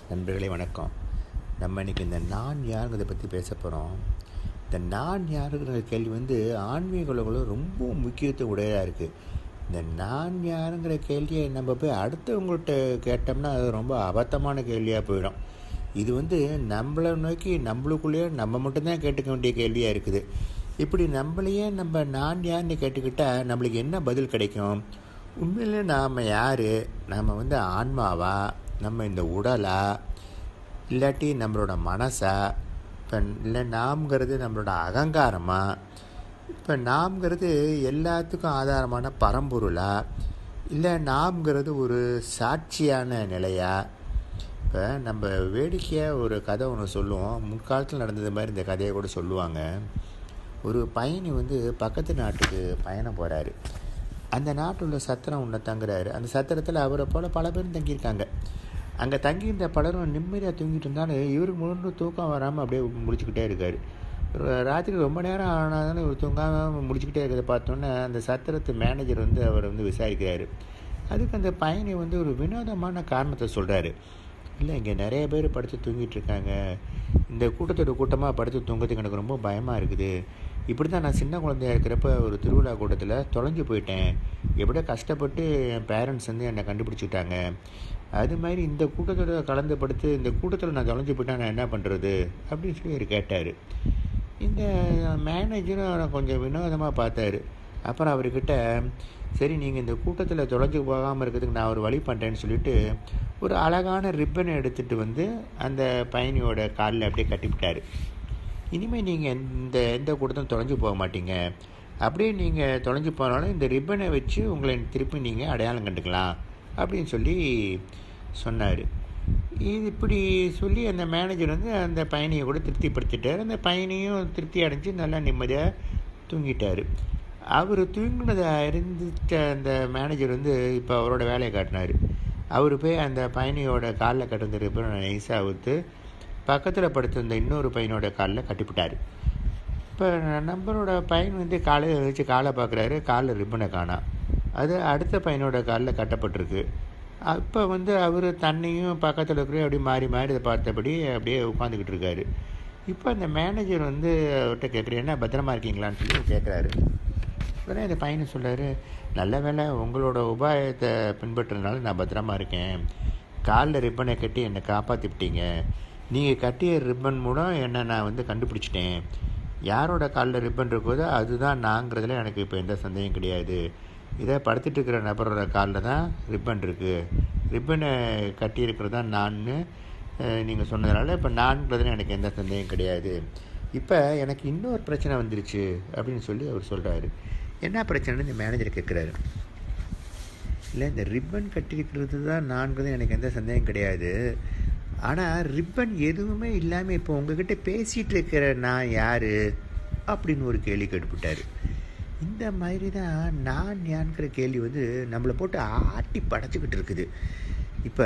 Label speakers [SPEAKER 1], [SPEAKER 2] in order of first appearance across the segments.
[SPEAKER 1] நண்பர்களே வணக்கம் நம்ம இன்னைக்கு இந்த நான் யாருங்கிறத பற்றி பேச போகிறோம் இந்த நான் யாருங்கிற கேள்வி வந்து ஆன்மீக உலகில் ரொம்ப முக்கியத்துவம் உடையதாக இருக்குது இந்த நான் யாருங்கிற கேள்வியை நம்ம போய் அடுத்தவங்கள்ட்ட கேட்டோம்னா அது ரொம்ப அபத்தமான கேள்வியாக போயிடும் இது வந்து நம்மளை நோக்கி நம்மளுக்குள்ளேயே நம்ம மட்டும்தான் கேட்டுக்க வேண்டிய கேள்வியாக இருக்குது இப்படி நம்மளையே நம்ம நான் யாருன்னு கேட்டுக்கிட்டால் நம்மளுக்கு என்ன பதில் கிடைக்கும் உண்மையிலே நாம் யார் நாம் வந்து ஆன்மாவா நம்ம இந்த உடலா இல்லாட்டி நம்மளோட மனசா இப்போ இல்லை நாம்ங்கிறது நம்மளோட அகங்காரமா இப்போ நாம்ங்கிறது எல்லாத்துக்கும் ஆதாரமான பரம்பொருளா இல்லை நாம்ங்கிறது ஒரு சாட்சியான நிலையா இப்போ நம்ம வேடிக்கையாக ஒரு கதை ஒன்று சொல்லுவோம் முற்காலத்தில் நடந்தது மாதிரி இந்த கதையை கூட சொல்லுவாங்க ஒரு பயணி வந்து பக்கத்து நாட்டுக்கு பயணம் போகிறாரு அந்த நாட்டில் உள்ள சத்திரம் ஒன்று தங்குறாரு அந்த சத்திரத்தில் அவரை போல் பல பேரும் தங்கியிருக்காங்க அங்கே தங்கியிருந்த பலரும் நிம்மதியாக தூங்கிட்டு இருந்தாலும் இவருக்கு முழு தூக்கம் வராமல் அப்படியே முடிச்சுக்கிட்டே இருக்கார் ராத்திரி ரொம்ப நேரம் ஆனாலும் இவர் தூங்காமல் முடிச்சுக்கிட்டே இருக்கிறத பார்த்தோன்னே அந்த சத்திரத்து மேனேஜர் வந்து அவர் வந்து விசாரிக்கிறாரு அதுக்கு அந்த பயணி வந்து ஒரு வினோதமான காரணத்தை சொல்கிறாரு இல்லை இங்கே நிறைய பேர் படுத்து தூங்கிட்டு இருக்காங்க இந்த கூட்டத்தோட கூட்டமாக படுத்து தூங்குறதுக்கு எனக்கு ரொம்ப பயமாக இருக்குது இப்படி தான் நான் சின்ன குழந்தையா இருக்கிறப்ப ஒரு திருவிழா கூட்டத்தில் தொலைஞ்சு போயிட்டேன் எப்படியோ கஷ்டப்பட்டு என் பேரண்ட்ஸ் வந்து என்னை கண்டுபிடிச்சிட்டாங்க அது மாதிரி இந்த கூட்டத்தோட கலந்து படுத்து இந்த கூட்டத்தில் நான் தொலைஞ்சு போயிட்டா நான் என்ன பண்ணுறது அப்படின்னு சொல்லி அவர் கேட்டார் இந்த மேனேஜரும் அவரை கொஞ்சம் வினோதமாக பார்த்தாரு அப்புறம் அவர்கிட்ட சரி நீங்கள் இந்த கூட்டத்தில் தொலைஞ்சு போகாமல் இருக்கிறதுக்கு நான் ஒரு வழி பண்ணுறேன்னு சொல்லிட்டு ஒரு அழகான ரிப்பனை எடுத்துகிட்டு வந்து அந்த பயணியோட காலில் அப்படியே கட்டிவிட்டார் இனிமேல் நீங்கள் இந்த எந்த கூட்டத்திலும் தொலைஞ்சு போக மாட்டீங்க அப்படியே நீங்கள் தொலைஞ்சு போனாலும் இந்த ரிப்பனை வச்சு உங்களை திருப்பி நீங்கள் அடையாளம் கண்டுக்கலாம் அப்படின்னு சொல்லி சொன்னார் இது இப்படி சொல்லி அந்த மேனேஜர் வந்து அந்த பயணியை கூட திருப்திப்படுத்திட்டார் அந்த பயணியும் திருப்தி அடைஞ்சு நல்லா நிம்மதியாக தூங்கிட்டார் அவர் தூங்கினதை அறிந்துட்ட அந்த மேனேஜர் வந்து இப்போ அவரோட வேலையை காட்டினார் அவர் போய் அந்த பயணியோட காலில் கட்டிருந்த நைஸாக அவுத்து பக்கத்தில் படுத்திருந்த இன்னொரு பையனோட காலில் கட்டிவிட்டார் இப்போ நம்மளோட பையன் வந்து காலையில் வச்சு காலை பார்க்குறாரு காலில் ரிப்பனை காணா அது அடுத்த பையனோட காலில் கட்டப்பட்டிருக்கு அப்போ வந்து அவர் தன்னையும் பக்கத்தில் இருக்கிற அப்படியே மாறி மாறி இதை பார்த்தபடி அப்படியே உட்காந்துக்கிட்டு இருக்காரு இப்போ அந்த மேனேஜர் வந்து அவர்கிட்ட கேட்குறேன் என்ன பத்திரமா இருக்கீங்களான்னு சொல்லி கேட்குறாரு உடனே இந்த பையனை சொல்கிறாரு நல்ல வேலை உங்களோட உபாயத்தை பின்பற்றுறதுனால நான் பத்திரமா இருக்கேன் காலில் ரிப்பனை கட்டி என்னை காப்பாற்றி விட்டீங்க நீங்கள் கட்டிய ரிப்பன் மூலம் என்னை நான் வந்து கண்டுபிடிச்சிட்டேன் யாரோட காலில் ரிப்பன் இருக்கோதோ அதுதான் நாங்கிறதுல எனக்கு இப்போ எந்த சந்தேகம் கிடையாது இதை படுத்துட்டு இருக்கிற நபரோட காலில் தான் ரிப்பன் இருக்குது ரிப்பனை கட்டி இருக்கிறது தான் நான்னு நீங்கள் சொன்னதுனால இப்போ நான்கிறதுல எனக்கு எந்த சந்தேகம் கிடையாது இப்போ எனக்கு இன்னொரு பிரச்சனை வந்துருச்சு அப்படின்னு சொல்லி அவர் சொல்கிறாரு என்ன பிரச்சனைன்னு இந்த மேனேஜர் கேட்குறாரு இல்லை இந்த ரிப்பன் கட்டியிருக்கிறது தான் நான்கிறது எனக்கு எந்த சந்தேகம் கிடையாது ஆனால் ரிப்பன் எதுவுமே இல்லாமல் இப்போ உங்ககிட்ட பேசிகிட்டு இருக்கிற நான் யார் அப்படின்னு ஒரு கேள்வி கேட்டுவிட்டார் இந்த மாதிரி தான் நான் யான்கிற கேள்வி வந்து நம்மளை போட்டு ஆட்டி படைச்சிக்கிட்டு இருக்குது இப்போ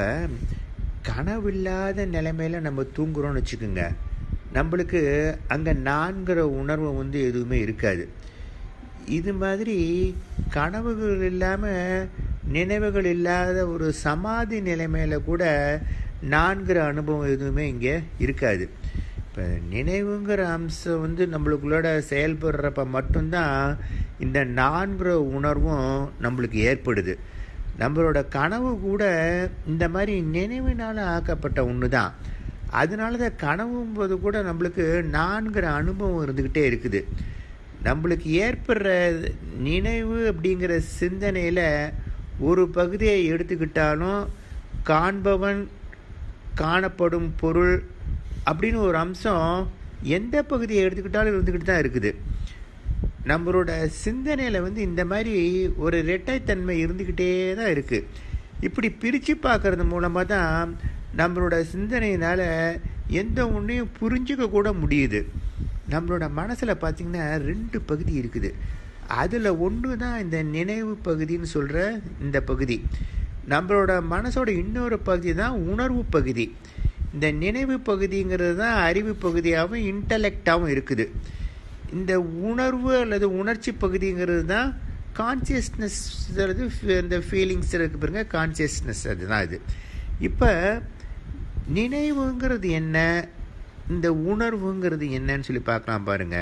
[SPEAKER 1] கனவில்லாத நிலைமையில நம்ம தூங்குறோம்னு வச்சுக்கோங்க நம்மளுக்கு அங்கே நான்கிற உணர்வு வந்து எதுவுமே இருக்காது இது மாதிரி கனவுகள் இல்லாமல் நினைவுகள் இல்லாத ஒரு சமாதி நிலைமையில கூட நான்கிற அனுபவம் எதுவுமே இங்கே இருக்காது இப்போ நினைவுங்கிற அம்சம் வந்து நம்மளுக்குள்ளோட செயல்படுறப்ப மட்டும்தான் இந்த நான்கிற உணர்வும் நம்மளுக்கு ஏற்படுது நம்மளோட கனவு கூட இந்த மாதிரி நினைவினால் ஆக்கப்பட்ட ஒன்று தான் அதனால தான் கனவும்போது கூட நம்மளுக்கு நான்கிற அனுபவம் இருந்துக்கிட்டே இருக்குது நம்மளுக்கு ஏற்படுற நினைவு அப்படிங்கிற சிந்தனையில் ஒரு பகுதியை எடுத்துக்கிட்டாலும் காண்பவன் காணப்படும் பொருள் அப்படின்னு ஒரு அம்சம் எந்த பகுதியை எடுத்துக்கிட்டாலும் இருந்துக்கிட்டு தான் இருக்குது நம்மளோட சிந்தனையில் வந்து இந்த மாதிரி ஒரு ரெட்டைத்தன்மை இருந்துக்கிட்டே தான் இருக்குது இப்படி பிரித்து பார்க்கறது மூலமாக தான் நம்மளோட சிந்தனையினால் எந்த ஒன்றையும் புரிஞ்சிக்க கூட முடியுது நம்மளோட மனசில் பார்த்திங்கன்னா ரெண்டு பகுதி இருக்குது அதில் ஒன்று தான் இந்த நினைவு பகுதின்னு சொல்கிற இந்த பகுதி நம்மளோட மனசோட இன்னொரு பகுதி தான் உணர்வு பகுதி இந்த நினைவு பகுதிங்கிறது தான் அறிவு பகுதியாகவும் இன்டலெக்டாகவும் இருக்குது இந்த உணர்வு அல்லது உணர்ச்சி பகுதிங்கிறது தான் கான்சியஸ்னஸ் இந்த ஃபீலிங்ஸ் இருக்கு பாருங்க கான்சியஸ்னஸ் அதுதான் இது இப்போ நினைவுங்கிறது என்ன இந்த உணர்வுங்கிறது என்னன்னு சொல்லி பார்க்கலாம் பாருங்க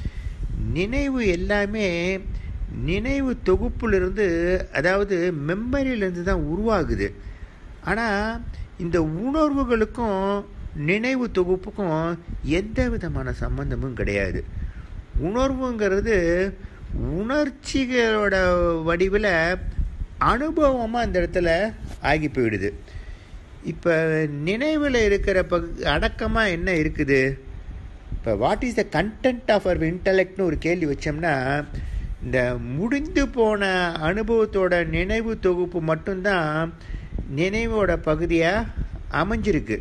[SPEAKER 1] நினைவு எல்லாமே நினைவு தொகுப்புலேருந்து அதாவது மெமரியிலேருந்து தான் உருவாகுது ஆனால் இந்த உணர்வுகளுக்கும் நினைவு தொகுப்புக்கும் எந்த விதமான சம்பந்தமும் கிடையாது உணர்வுங்கிறது உணர்ச்சிகளோட வடிவில் அனுபவமாக அந்த இடத்துல ஆகி போயிடுது இப்போ நினைவில் இருக்கிற பகு அடக்கமாக என்ன இருக்குது இப்போ what is the content of our இன்டலெக்ட்னு ஒரு கேள்வி வச்சோம்னா இந்த முடிந்து போன அனுபவத்தோட நினைவு தொகுப்பு மட்டும்தான் நினைவோட பகுதியாக அமைஞ்சிருக்கு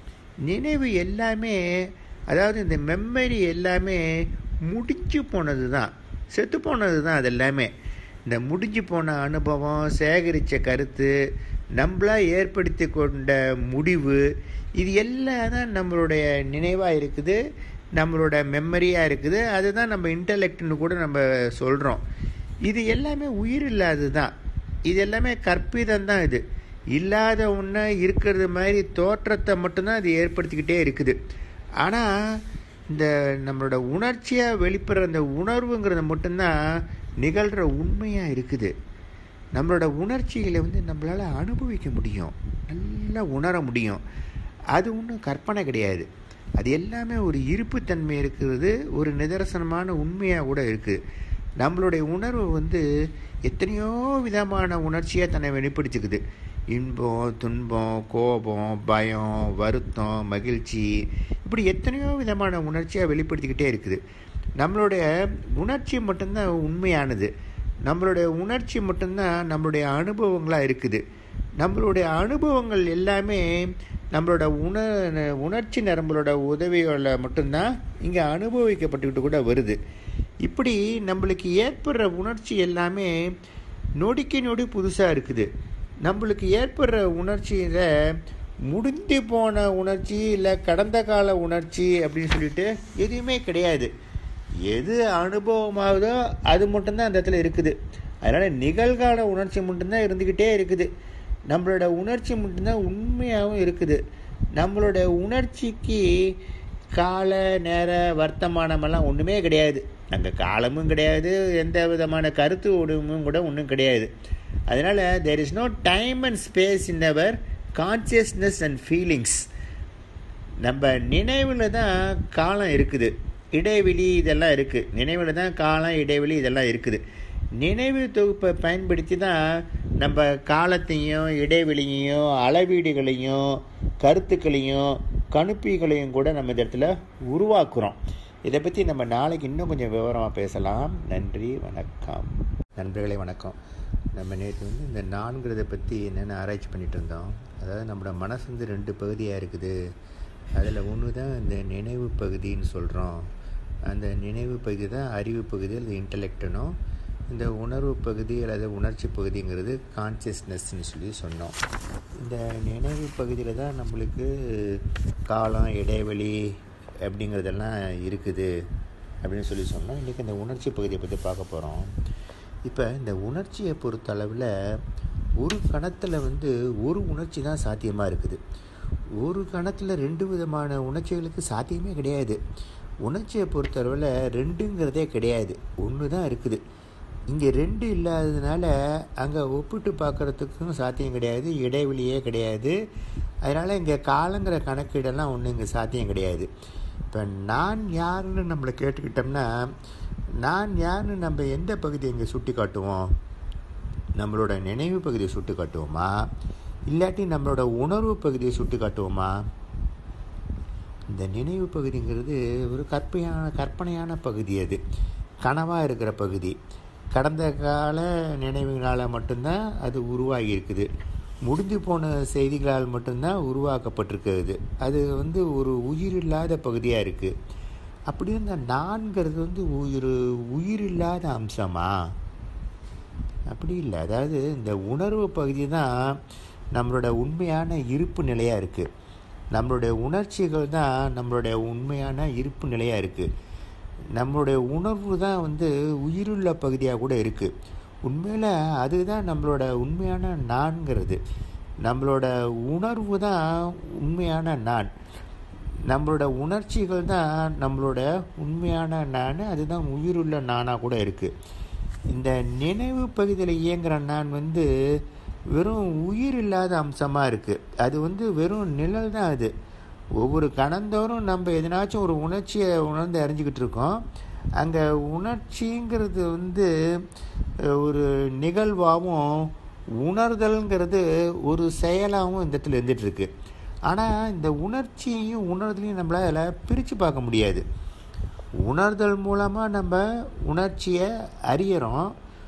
[SPEAKER 1] நினைவு எல்லாமே அதாவது இந்த மெமரி எல்லாமே முடிஞ்சு போனது தான் செத்து போனது தான் அது எல்லாமே இந்த முடிஞ்சு போன அனுபவம் சேகரித்த கருத்து நம்மளா ஏற்படுத்தி கொண்ட முடிவு இது எல்லாம் தான் நம்மளுடைய நினைவாக இருக்குது நம்மளோட மெமரியாக இருக்குது அதுதான் நம்ம இன்டலெக்ட்னு கூட நம்ம சொல்கிறோம் இது எல்லாமே உயிர் இல்லாதது தான் இது எல்லாமே கற்பிதம் தான் இது இல்லாத ஒன்று இருக்கிறது மாதிரி தோற்றத்தை மட்டும்தான் அது ஏற்படுத்திக்கிட்டே இருக்குது ஆனால் இந்த நம்மளோட உணர்ச்சியாக வெளிப்படுற அந்த உணர்வுங்கிறது மட்டும்தான் நிகழ்கிற உண்மையாக இருக்குது நம்மளோட உணர்ச்சிகளை வந்து நம்மளால் அனுபவிக்க முடியும் நல்லா உணர முடியும் அது ஒன்றும் கற்பனை கிடையாது அது எல்லாமே ஒரு இருப்புத்தன்மை இருக்கிறது ஒரு நிதர்சனமான உண்மையாக கூட இருக்குது நம்மளுடைய உணர்வு வந்து எத்தனையோ விதமான உணர்ச்சியாக தன்னை வெளிப்படுத்திக்குது இன்பம் துன்பம் கோபம் பயம் வருத்தம் மகிழ்ச்சி இப்படி எத்தனையோ விதமான உணர்ச்சியாக வெளிப்படுத்திக்கிட்டே இருக்குது நம்மளுடைய உணர்ச்சி மட்டும்தான் உண்மையானது நம்மளுடைய உணர்ச்சி மட்டும்தான் நம்மளுடைய அனுபவங்களாக இருக்குது நம்மளுடைய அனுபவங்கள் எல்லாமே நம்மளோட உண உணர்ச்சி நரம்புகளோட உதவியோட மட்டும்தான் இங்கே அனுபவிக்கப்பட்டுக்கிட்டு கூட வருது இப்படி நம்மளுக்கு ஏற்படுற உணர்ச்சி எல்லாமே நொடிக்கு நொடி புதுசாக இருக்குது நம்மளுக்கு ஏற்படுற உணர்ச்சியில் முடிந்து போன உணர்ச்சி இல்லை கடந்த கால உணர்ச்சி அப்படின்னு சொல்லிட்டு எதுவுமே கிடையாது எது அனுபவமாகுதோ அது மட்டும்தான் அந்த இடத்துல இருக்குது அதனால் நிகழ்கால உணர்ச்சி மட்டும்தான் இருந்துக்கிட்டே இருக்குது நம்மளோட உணர்ச்சி மட்டும்தான் உண்மையாகவும் இருக்குது நம்மளோட உணர்ச்சிக்கு கால நேர வர்த்தமானமெல்லாம் ஒன்றுமே கிடையாது அங்கே காலமும் கிடையாது எந்த விதமான கருத்து உடமும் கூட ஒன்றும் கிடையாது அதனால் there is no time and space in our consciousness and feelings நம்ம நினைவில் தான் காலம் இருக்குது இடைவெளி இதெல்லாம் இருக்குது நினைவில் தான் காலம் இடைவெளி இதெல்லாம் இருக்குது நினைவு தொகுப்பை பயன்படுத்தி தான் நம்ம காலத்தையும் இடைவெளியையும் அளவீடுகளையும் கருத்துக்களையும் கணுப்பிகளையும் கூட நம்ம இந்த இடத்துல உருவாக்குறோம் இதை பற்றி நம்ம நாளைக்கு இன்னும் கொஞ்சம் விவரமாக பேசலாம் நன்றி வணக்கம் நண்பர்களே வணக்கம் நம்ம நேற்று வந்து இந்த நான்கிறத பற்றி என்னென்ன ஆராய்ச்சி பண்ணிகிட்டு இருந்தோம் அதாவது நம்மளோட மனசு வந்து ரெண்டு பகுதியாக இருக்குது அதில் ஒன்று தான் இந்த நினைவு பகுதின்னு சொல்கிறோம் அந்த நினைவு பகுதி தான் அறிவு பகுதி அல்லது இன்டலெக்டனும் இந்த உணர்வு பகுதி அல்லது உணர்ச்சி பகுதிங்கிறது கான்சியஸ்னஸ்ன்னு சொல்லி சொன்னோம் இந்த நினைவு பகுதியில் தான் நம்மளுக்கு காலம் இடைவெளி அப்படிங்கிறதெல்லாம் இருக்குது அப்படின்னு சொல்லி சொன்னோம் இன்றைக்கி இந்த உணர்ச்சி பகுதியை பற்றி பார்க்க போகிறோம் இப்போ இந்த உணர்ச்சியை பொறுத்த அளவில் ஒரு கணத்தில் வந்து ஒரு உணர்ச்சி தான் சாத்தியமாக இருக்குது ஒரு கணத்தில் ரெண்டு விதமான உணர்ச்சிகளுக்கு சாத்தியமே கிடையாது உணர்ச்சியை பொறுத்தளவில் ரெண்டுங்கிறதே கிடையாது ஒன்று தான் இருக்குது இங்கே ரெண்டு இல்லாததுனால அங்கே ஒப்பிட்டு பார்க்குறதுக்கும் சாத்தியம் கிடையாது இடைவெளியே கிடையாது அதனால் இங்கே காலங்கிற கணக்கீடெல்லாம் ஒன்றும் இங்கே சாத்தியம் கிடையாது இப்போ நான் யாருன்னு நம்மளை கேட்டுக்கிட்டோம்னா நான் யாருன்னு நம்ம எந்த பகுதியை இங்கே சுட்டி காட்டுவோம் நம்மளோட நினைவு பகுதியை சுட்டி காட்டுவோமா இல்லாட்டி நம்மளோட உணர்வு பகுதியை சுட்டி காட்டுவோமா இந்த நினைவு பகுதிங்கிறது ஒரு கற்பையான கற்பனையான பகுதி அது கனவாக இருக்கிற பகுதி கடந்த கால நினைவுகளால் மட்டும்தான் அது உருவாகி இருக்குது முடிந்து போன செய்திகளால் மட்டும்தான் உருவாக்கப்பட்டிருக்கிறது அது வந்து ஒரு உயிரில்லாத பகுதியாக இருக்குது அப்படி இந்த நான்கிறது வந்து உயிர் உயிரில்லாத அம்சமா அப்படி இல்லை அதாவது இந்த உணர்வு பகுதி தான் நம்மளோட உண்மையான இருப்பு நிலையாக இருக்குது நம்மளுடைய உணர்ச்சிகள் தான் நம்மளுடைய உண்மையான இருப்பு நிலையாக இருக்குது நம்மளுடைய உணர்வு தான் வந்து உயிருள்ள பகுதியாக கூட இருக்குது உண்மையில் அதுதான் நம்மளோட உண்மையான நான்கிறது நம்மளோட உணர்வு தான் உண்மையான நான் நம்மளோட உணர்ச்சிகள் தான் நம்மளோட உண்மையான நான் அதுதான் உயிருள்ள நானாக கூட இருக்குது இந்த நினைவு பகுதியில் இயங்குகிற நான் வந்து வெறும் உயிர் இல்லாத அம்சமாக இருக்குது அது வந்து வெறும் நிழல் தான் அது ஒவ்வொரு கணந்தோறும் நம்ம எதனாச்சும் ஒரு உணர்ச்சியை உணர்ந்து அறிஞ்சிக்கிட்டு இருக்கோம் அங்கே உணர்ச்சிங்கிறது வந்து ஒரு நிகழ்வாகவும் உணர்தல்ங்கிறது ஒரு செயலாகவும் இந்த இடத்துல இருந்துகிட்ருக்கு ஆனால் இந்த உணர்ச்சியையும் உணர்தலையும் நம்மளால் பிரித்து பார்க்க முடியாது உணர்தல் மூலமாக நம்ம உணர்ச்சியை அறியறோம்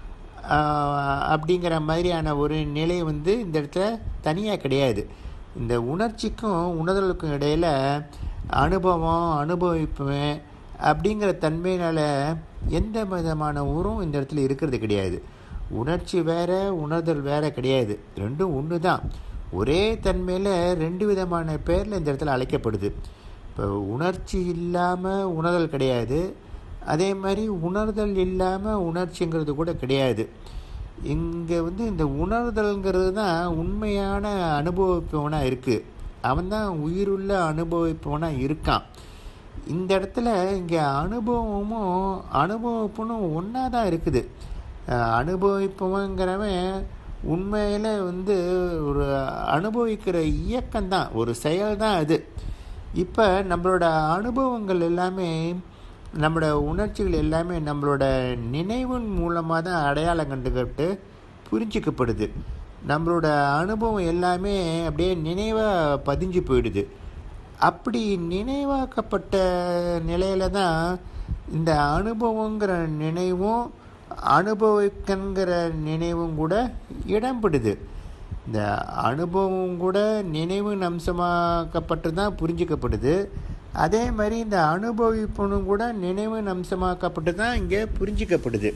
[SPEAKER 1] அப்படிங்கிற மாதிரியான ஒரு நிலை வந்து இந்த இடத்துல தனியாக கிடையாது இந்த உணர்ச்சிக்கும் உணர்தலுக்கும் இடையில் அனுபவம் அனுபவிப்பேன் அப்படிங்கிற தன்மையினால் எந்த விதமான உரம் இந்த இடத்துல இருக்கிறது கிடையாது உணர்ச்சி வேற உணர்தல் வேற கிடையாது ரெண்டும் ஒன்று தான் ஒரே தன்மையில் ரெண்டு விதமான பேரில் இந்த இடத்துல அழைக்கப்படுது இப்போ உணர்ச்சி இல்லாமல் உணர்தல் கிடையாது அதே மாதிரி உணர்தல் இல்லாமல் உணர்ச்சிங்கிறது கூட கிடையாது இங்கே வந்து இந்த உணர்தல்ங்கிறது தான் உண்மையான அனுபவிப்பவனாக இருக்குது அவன் தான் உயிருள்ள அனுபவிப்பவனாக இருக்கான் இந்த இடத்துல இங்கே அனுபவமும் அனுபவிப்பனும் ஒன்றா தான் இருக்குது அனுபவிப்பவங்கிறவன் உண்மையில் வந்து ஒரு அனுபவிக்கிற இயக்கம்தான் ஒரு செயல் தான் அது இப்போ நம்மளோட அனுபவங்கள் எல்லாமே நம்மளோட உணர்ச்சிகள் எல்லாமே நம்மளோட நினைவின் மூலமாக தான் அடையாளம் கண்டுக்கிட்டு புரிஞ்சிக்கப்படுது நம்மளோட அனுபவம் எல்லாமே அப்படியே நினைவாக பதிஞ்சு போயிடுது அப்படி நினைவாக்கப்பட்ட நிலையில தான் இந்த அனுபவங்கிற நினைவும் அனுபவிக்கங்கிற நினைவும் கூட இடம்படுது இந்த அனுபவம் கூட நினைவின் அம்சமாக்கப்பட்டு தான் புரிஞ்சிக்கப்படுது அதே மாதிரி இந்த அனுபவிப்பனும் கூட நினைவின் அம்சமாக்கப்பட்டு தான் இங்கே புரிஞ்சிக்கப்படுது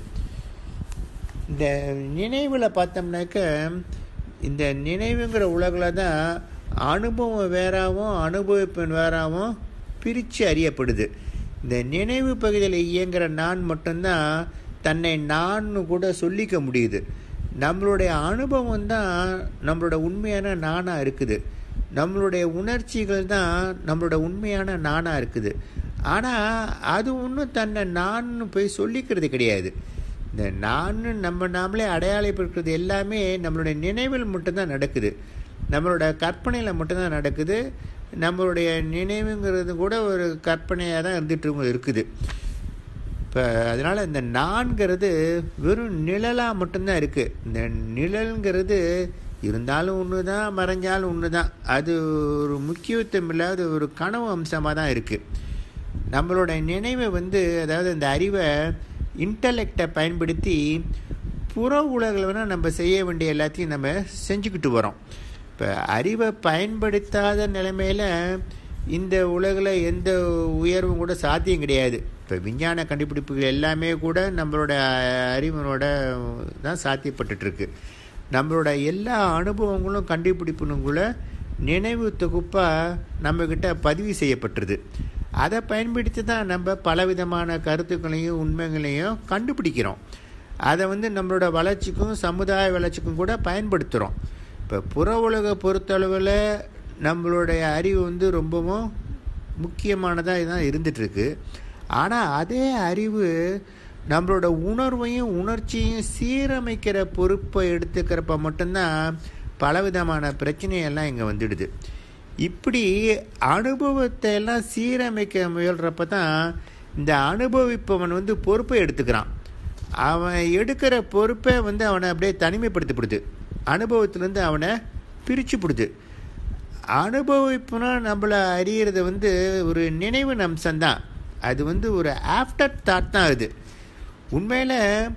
[SPEAKER 1] இந்த நினைவில் பார்த்தோம்னாக்க இந்த நினைவுங்கிற உலகில் தான் அனுபவம் வேறாவும் அனுபவிப்பன் வேறாவும் பிரித்து அறியப்படுது இந்த நினைவு பகுதியில் இயங்குகிற நான் மட்டும்தான் தன்னை நான்னு கூட சொல்லிக்க முடியுது நம்மளுடைய அனுபவம் தான் நம்மளோட உண்மையான நானாக இருக்குது நம்மளுடைய உணர்ச்சிகள் தான் நம்மளோட உண்மையான நானாக இருக்குது ஆனால் அது ஒன்றும் தன்னை நான்னு போய் சொல்லிக்கிறது கிடையாது இந்த நான் நம்ம நாமளே அடையாளப்படுத்துறது எல்லாமே நம்மளுடைய நினைவில் மட்டும்தான் நடக்குது நம்மளோட கற்பனையில் மட்டும்தான் நடக்குது நம்மளுடைய நினைவுங்கிறது கூட ஒரு கற்பனையாக தான் இருந்துட்டு இருக்குது இப்போ அதனால் இந்த நான்கிறது வெறும் நிழலாக மட்டும்தான் இருக்குது இந்த நிழல்ங்கிறது இருந்தாலும் ஒன்று தான் மறைஞ்சாலும் ஒன்று தான் அது ஒரு முக்கியத்துவம் இல்லாத ஒரு கனவு அம்சமாக தான் இருக்குது நம்மளோட நினைவை வந்து அதாவது இந்த அறிவை இன்டலெக்டை பயன்படுத்தி புற உலகில் வேணால் நம்ம செய்ய வேண்டிய எல்லாத்தையும் நம்ம செஞ்சுக்கிட்டு வரோம் இப்போ அறிவை பயன்படுத்தாத நிலைமையில் இந்த உலகில் எந்த உயர்வும் கூட சாத்தியம் கிடையாது இப்போ விஞ்ஞான கண்டுபிடிப்புகள் எல்லாமே கூட நம்மளோட அறிவனோட தான் சாத்தியப்பட்டுருக்கு நம்மளோட எல்லா அனுபவங்களும் கண்டுபிடிப்புனும் கூட நினைவு தொகுப்பாக நம்மக்கிட்ட பதிவு செய்யப்பட்டுருது அதை பயன்படுத்தி தான் நம்ம பலவிதமான கருத்துக்களையும் உண்மைகளையும் கண்டுபிடிக்கிறோம் அதை வந்து நம்மளோட வளர்ச்சிக்கும் சமுதாய வளர்ச்சிக்கும் கூட பயன்படுத்துகிறோம் இப்போ புற உலக பொறுத்தளவில் நம்மளுடைய அறிவு வந்து ரொம்பவும் முக்கியமானதாக தான் இருந்துகிட்ருக்கு ஆனால் அதே அறிவு நம்மளோட உணர்வையும் உணர்ச்சியும் சீரமைக்கிற பொறுப்பை எடுத்துக்கிறப்ப மட்டும்தான் பலவிதமான பிரச்சனையெல்லாம் இங்கே வந்துடுது இப்படி அனுபவத்தை எல்லாம் சீரமைக்க முயல்றப்ப தான் இந்த அனுபவிப்பவன் வந்து பொறுப்பை எடுத்துக்கிறான் அவன் எடுக்கிற பொறுப்பை வந்து அவனை அப்படியே தனிமைப்படுத்தப்படுது அனுபவத்திலேருந்து அவனை பிரிச்சுப்படுது அனுபவிப்புனா நம்மளை அறியறது வந்து ஒரு நினைவு அம்சம்தான் அது வந்து ஒரு ஆஃப்டர் தாட் தான் அது உண்மையில்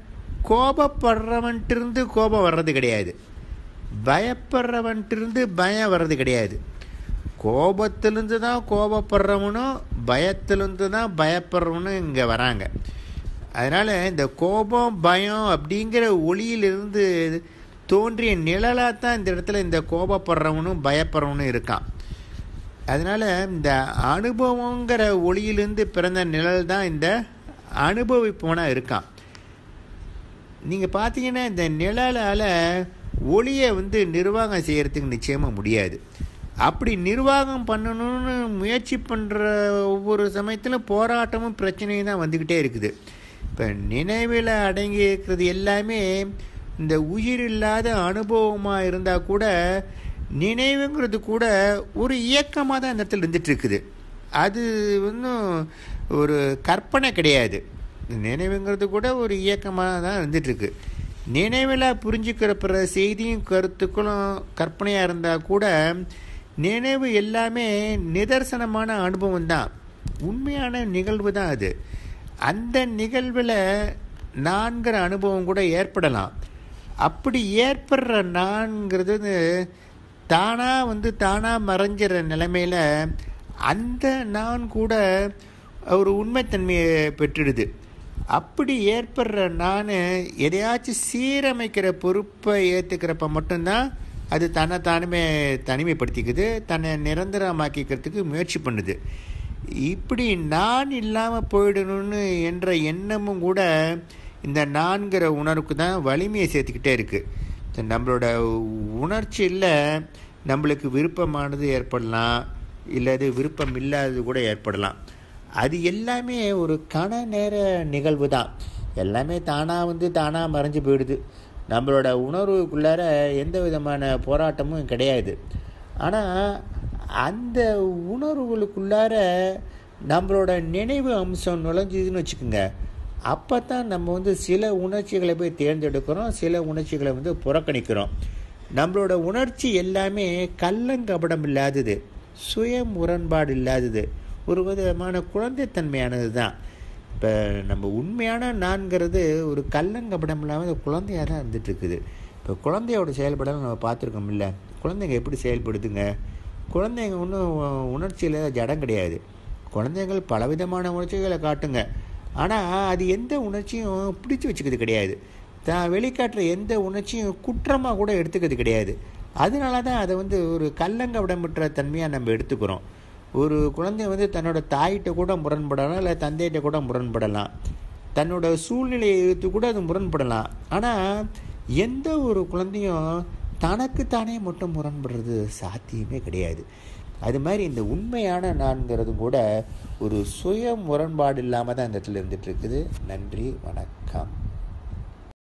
[SPEAKER 1] கோபப்படுறவன்ட்டிருந்து கோபம் வர்றது கிடையாது பயப்படுறவன்ட்டிருந்து பயம் வர்றது கிடையாது கோபத்திலேருந்து தான் கோபப்படுறவனும் பயத்திலேருந்து தான் பயப்படுறவனும் இங்கே வராங்க அதனால் இந்த கோபம் பயம் அப்படிங்கிற ஒளியிலிருந்து தோன்றிய நிழலாக தான் இந்த இடத்துல இந்த கோபப்படுறவனும் பயப்படுறவனும் இருக்கான் அதனால் இந்த அனுபவங்கிற ஒளியிலிருந்து பிறந்த நிழல் தான் இந்த அனுபவிப்பவனாக இருக்கான் நீங்கள் பார்த்தீங்கன்னா இந்த நிழலால் ஒளியை வந்து நிர்வாகம் செய்கிறதுக்கு நிச்சயமாக முடியாது அப்படி நிர்வாகம் பண்ணணும்னு முயற்சி பண்ணுற ஒவ்வொரு சமயத்திலும் போராட்டமும் பிரச்சனையும் தான் வந்துக்கிட்டே இருக்குது இப்போ நினைவில் அடங்கி இருக்கிறது எல்லாமே இந்த உயிர் இல்லாத அனுபவமாக இருந்தால் கூட நினைவுங்கிறது கூட ஒரு இயக்கமாக தான் இந்த இடத்துல இருந்துட்டு இருக்குது அது ஒன்றும் ஒரு கற்பனை கிடையாது நினைவுங்கிறது கூட ஒரு இயக்கமாக தான் இருந்துகிட்ருக்கு நினைவில் புரிஞ்சுக்கிற பிற செய்தியும் கருத்துக்களும் கற்பனையாக இருந்தால் கூட நினைவு எல்லாமே நிதர்சனமான அனுபவம் தான் உண்மையான நிகழ்வு தான் அது அந்த நிகழ்வில் நான்கிற அனுபவம் கூட ஏற்படலாம் அப்படி ஏற்படுற நான்கிறது தானாக வந்து தானாக மறைஞ்சிற நிலைமையில் அந்த நான் கூட ஒரு உண்மைத்தன்மையை பெற்றுடுது அப்படி ஏற்படுற நான் எதையாச்சும் சீரமைக்கிற பொறுப்பை ஏற்றுக்கிறப்ப மட்டும்தான் அது தன்னை தானுமே தனிமைப்படுத்திக்குது தன்னை நிரந்தரமாக்கிக்கிறதுக்கு முயற்சி பண்ணுது இப்படி நான் இல்லாமல் போயிடணும்னு என்ற எண்ணமும் கூட இந்த நான்கிற உணர்வுக்கு தான் வலிமையை சேர்த்துக்கிட்டே இருக்குது நம்மளோட உணர்ச்சியில் நம்மளுக்கு விருப்பமானது ஏற்படலாம் இல்லது விருப்பம் இல்லாதது கூட ஏற்படலாம் அது எல்லாமே ஒரு கண நேர நிகழ்வு தான் எல்லாமே தானாக வந்து தானாக மறைஞ்சு போயிடுது நம்மளோட உணர்வுக்குள்ளார எந்த விதமான போராட்டமும் கிடையாது ஆனால் அந்த உணர்வுகளுக்குள்ளார நம்மளோட நினைவு அம்சம் நுழைஞ்சுதுன்னு வச்சுக்கோங்க அப்போ தான் நம்ம வந்து சில உணர்ச்சிகளை போய் தேர்ந்தெடுக்கிறோம் சில உணர்ச்சிகளை வந்து புறக்கணிக்கிறோம் நம்மளோட உணர்ச்சி எல்லாமே கள்ளங்கபடம் இல்லாதது சுய முரண்பாடு இல்லாதது ஒரு விதமான குழந்தைத்தன்மையானது தான் இப்போ நம்ம உண்மையான நான்கிறது ஒரு கள்ளங்கபடம் இல்லாமல் குழந்தையாக தான் இருந்துகிட்ருக்குது இப்போ குழந்தையோட செயல்படலாம் நம்ம பார்த்துருக்கோம் இல்லை குழந்தைங்க எப்படி செயல்படுதுங்க குழந்தைங்க ஒன்றும் உணர்ச்சியில் ஜடம் கிடையாது குழந்தைங்கள் பலவிதமான உணர்ச்சிகளை காட்டுங்க ஆனால் அது எந்த உணர்ச்சியும் பிடிச்சி வச்சுக்கிறது கிடையாது தான் வெளிக்காட்டுற எந்த உணர்ச்சியும் குற்றமாக கூட எடுத்துக்கிறது கிடையாது அதனால தான் அதை வந்து ஒரு கள்ளங்கவிடமிட்ட தன்மையாக நம்ம எடுத்துக்கிறோம் ஒரு குழந்தை வந்து தன்னோட தாயிட்ட கூட முரண்படலாம் இல்லை தந்தையிட்ட கூட முரண்படலாம் தன்னோட சூழ்நிலையை எடுத்து கூட அது முரண்படலாம் ஆனால் எந்த ஒரு குழந்தையும் தனக்குத்தானே மட்டும் முரண்படுறது சாத்தியமே கிடையாது அது மாதிரி இந்த உண்மையான நான்கிறது கூட ஒரு சுய முரண்பாடு இல்லாமல் தான் இந்த இடத்துல இருந்துகிட்ருக்குது நன்றி வணக்கம்